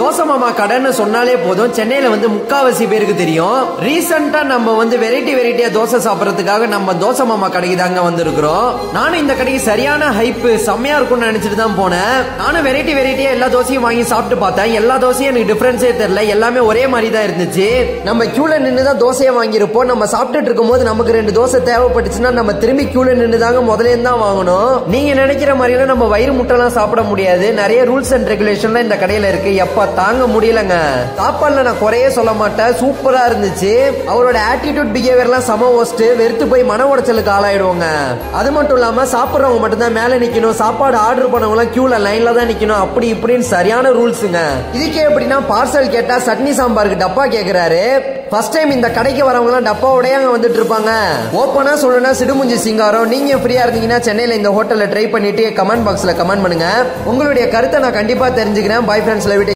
தோசை மாமா கடைன்னு சொன்னாலே போதும் சென்னையில வந்து முக்காவாசி பேருக்கு தெரியும் ரீசெண்டா நம்ம வந்து வெரைட்டி வெரைட்டியா தோசை சாப்பிடறதுக்காக நம்ம தோசை மாமா கடைக்கு தாங்க வந்திருக்கிறோம் நானும் இந்த கடைக்கு சரியான ஹைப் செம்மையா இருக்கும்னு நினைச்சிட்டு தான் போனேன் நானும் வெரைட்டி வெரைட்டியா எல்லா தோசையும் வாங்கி சாப்பிட்டு பார்த்தேன் எல்லா தோசையும் எனக்கு டிஃபரன்ஸே தெரியல எல்லாமே ஒரே மாதிரி தான் இருந்துச்சு நம்ம கியூல நின்று தான் தோசையை வாங்கியிருப்போம் நம்ம சாப்பிட்டுட்டு இருக்கும்போது நமக்கு ரெண்டு தோசை தேவைப்பட்டுச்சுன்னா நம்ம திரும்பி கியூல நின்று தாங்க முதல்ல தான் வாங்கணும் நீங்க நினைக்கிற மாதிரிலாம் நம்ம வயிறு முட்டைலாம் சாப்பிட முடியாது நிறைய ரூல்ஸ் அண்ட் ரெகுலேஷன்லாம் இந்த கடையில இருக்கு எப்ப தாங்க முடியலங்க சாப்பாடுல நான் குறையே சொல்ல மாட்டேன் சூப்பரா இருந்துச்சு அவரோட ஆட்டிடியூட் பிஹேவியர்லாம் சம ஒஸ்ட் வெறுத்து போய் மன உடைச்சலுக்கு ஆளாயிடுவாங்க அது மட்டும் இல்லாம சாப்பிடுறவங்க மட்டும் தான் மேல நிக்கணும் சாப்பாடு ஆர்டர் பண்ணவங்க எல்லாம் கியூல லைன்ல தான் நிக்கணும் அப்படி இப்படின்னு சரியான ரூல்ஸுங்க இதுக்கே எப்படின்னா பார்சல் கேட்டா சட்னி சாம்பாருக்கு டப்பா கேக்குறாரு ஃபர்ஸ்ட் டைம் இந்த கடைக்கு வரவங்க எல்லாம் டப்பாவோடய அங்க வந்துட்டு இருப்பாங்க ஓப்பனா சொல்லணும்னா சிடுமுஞ்சி சிங்காரம் நீங்க ஃப்ரீயா இருந்தீங்கன்னா சென்னையில இந்த ஹோட்டல்ல ட்ரை பண்ணிட்டு கமெண்ட் பாக்ஸ்ல கமெண்ட் பண்ணுங்க உங்களுடைய கருத்தை நான் கண்டிப்பா தெரிஞ்சுக்கிறேன் பாய் ஃப்ரெண்ட்ஸ்ல விட்டு